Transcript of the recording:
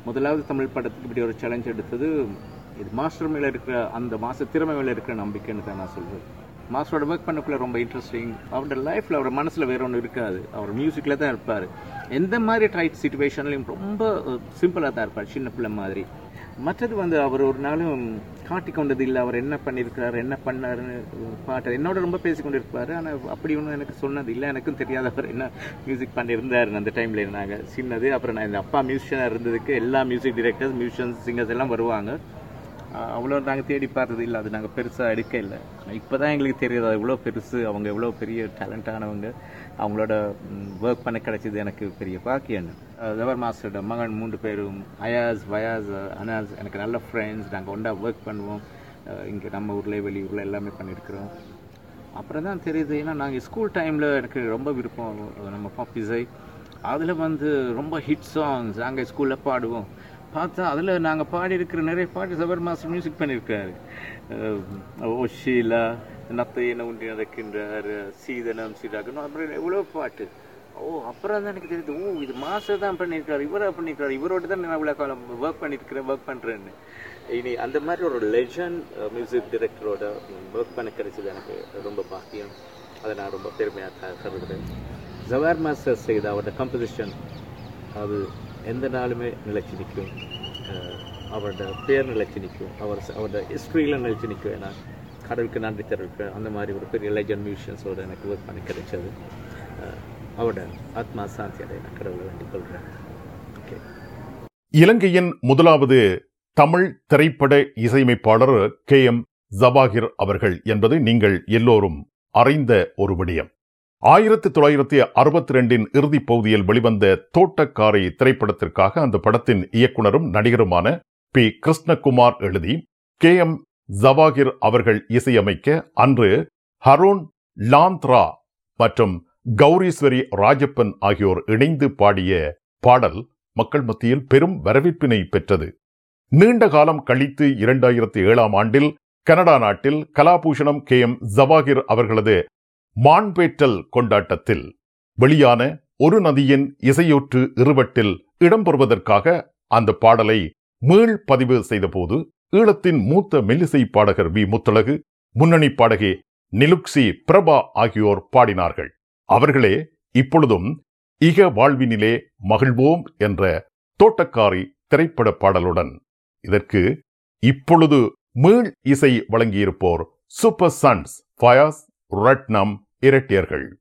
முதலாவது தமிழ் படத்துக்கு இப்படி ஒரு சேலஞ்ச் எடுத்தது இது மாஸ்டர் மேலே இருக்கிற அந்த மாச திறமை மேலே இருக்கிற நம்பிக்கைன்னு தான் நான் சொல்வேன் மாஸ்டரோட ஒர்க் பண்ணக்குள்ள ரொம்ப இன்ட்ரெஸ்டிங் அவரோட லைஃப்பில் அவர் மனசில் வேற ஒன்று இருக்காது அவர் மியூசிக்கில் தான் இருப்பார் எந்த மாதிரி டைட் சுச்சுவேஷன்லையும் ரொம்ப சிம்பிளாக தான் இருப்பார் சின்ன பிள்ளை மாதிரி மற்றது வந்து அவர் ஒரு நாளும் காட்டி கொண்டது இல்லை அவர் என்ன பண்ணியிருக்கிறாரு என்ன பண்ணாருன்னு பாட்டு என்னோட ரொம்ப பேசி கொண்டு இருப்பார் ஆனால் அப்படி ஒன்றும் எனக்கு சொன்னது இல்லை எனக்கும் தெரியாத அவர் என்ன மியூசிக் பண்ணியிருந்தார் அந்த டைமில் இருந்தாங்க சின்னது அப்புறம் நான் இந்த அப்பா மியூசிஷியனாக இருந்ததுக்கு எல்லா மியூசிக் டிரெக்டர்ஸ் மியூசிஷியன்ஸ் சிங்கர்ஸ் எல்லாம் வருவாங்க ஆஹ் அவ்வளோ நாங்கள் தேடி பார்த்தது இல்லை அது நாங்கள் பெருசாக எடுக்க இல்லை இப்போ தான் எங்களுக்கு தெரியுது அது எவ்வளோ பெருசு அவங்க எவ்வளோ பெரிய டேலண்டானவங்க அவங்களோட ஒர்க் பண்ண கிடைச்சது எனக்கு பெரிய பாக்கியம் ஜவர் மாஸ்டரோட மகன் மூன்று பேரும் அயாஸ் வயாஸ் அனாஸ் எனக்கு நல்ல ஃப்ரெண்ட்ஸ் நாங்கள் ஒன்றா ஒர்க் பண்ணுவோம் இங்கே நம்ம ஊரில் வெளியூரில் எல்லாமே பண்ணியிருக்கிறோம் அப்புறம் தான் தெரியுது ஏன்னா நாங்கள் ஸ்கூல் டைமில் எனக்கு ரொம்ப விருப்பம் நம்ம பாப்பிசை அதில் வந்து ரொம்ப ஹிட் சாங்ஸ் நாங்கள் ஸ்கூலில் பாடுவோம் பார்த்தா அதில் நாங்கள் பாடியிருக்கிற நிறைய பாட்டு சபர் மாஸ்டர் மியூசிக் பண்ணியிருக்காரு அஹ் ஓ ஷீலா நத்தை என்ன உண்டி நடக்கின்றார் சீதனம் சீதாகணும் அப்புறம் எவ்வளோ பாட்டு ஓ அப்புறம் தான் எனக்கு தெரியுது ஓ இது மாஸ்டர் தான் பண்ணியிருக்காரு இவராக பண்ணியிருக்காரு இவரோட தான் நான் இவ்வளோ காலம் ஒர்க் பண்ணியிருக்கிறேன் ஒர்க் பண்ணுறேன்னு இனி அந்த மாதிரி ஒரு லெஜண்ட் மியூசிக் டைரக்டரோட ஒர்க் பண்ண கிடைச்சது எனக்கு ரொம்ப பாக்கியம் அதை நான் ரொம்ப பெருமையாக கருதுகிறேன் ஜவார் மாஸ்டர் செய்த அவரோட கம்போசிஷன் அது எந்த நாளுமே நிலைச்சு நிற்கும் அஹ் அவரோட பேர் நிலைச்சு நிற்கும் அவர் அவரோட ஹிஸ்ட்ரியில் நிலைச்சு நிற்கும் ஏன்னா கடவுளுக்கு நன்றி தெரிவிப்பேன் அந்த மாதிரி ஒரு பெரிய லெஜண்ட் மியூசியன்ஸோட எனக்கு ஒர்க் பண்ணி கிடைச்சது அஹ் அவரோட ஆத்மா சாந்தி அடைய நான் கடவுளை வேண்டிக் கொள்கிறேன் ஓகே இலங்கையின் முதலாவது தமிழ் திரைப்பட இசையமைப்பாளர் கே எம் ஜபாகிர் அவர்கள் என்பது நீங்கள் எல்லோரும் அறிந்த ஒரு விடயம் ஆயிரத்தி தொள்ளாயிரத்தி அறுபத்தி ரெண்டின் இறுதிப் பகுதியில் வெளிவந்த தோட்டக்காரை திரைப்படத்திற்காக அந்த படத்தின் இயக்குனரும் நடிகருமான பி கிருஷ்ணகுமார் எழுதி கே எம் ஜவாகிர் அவர்கள் இசையமைக்க அன்று ஹரோன் லாந்த்ரா மற்றும் கௌரீஸ்வரி ராஜப்பன் ஆகியோர் இணைந்து பாடிய பாடல் மக்கள் மத்தியில் பெரும் வரவேற்பினை பெற்றது நீண்ட காலம் கழித்து இரண்டாயிரத்தி ஏழாம் ஆண்டில் கனடா நாட்டில் கலாபூஷணம் கே எம் ஜவாகிர் அவர்களது மான்பேற்றல் கொண்டாட்டத்தில் வெளியான ஒரு நதியின் இசையொற்று இருவட்டில் இடம்பெறுவதற்காக அந்த பாடலை மீள் பதிவு செய்தபோது ஈழத்தின் மூத்த மெல்லிசை பாடகர் வி முத்தழகு முன்னணி பாடகி நிலுக்சி பிரபா ஆகியோர் பாடினார்கள் அவர்களே இப்பொழுதும் இக வாழ்வினிலே மகிழ்வோம் என்ற தோட்டக்காரி திரைப்பட பாடலுடன் இதற்கு இப்பொழுது மீள் இசை வழங்கியிருப்போர் சூப்பர் சன்ஸ் ஃபயாஸ் ரட்னம் இரட்டியர்கள்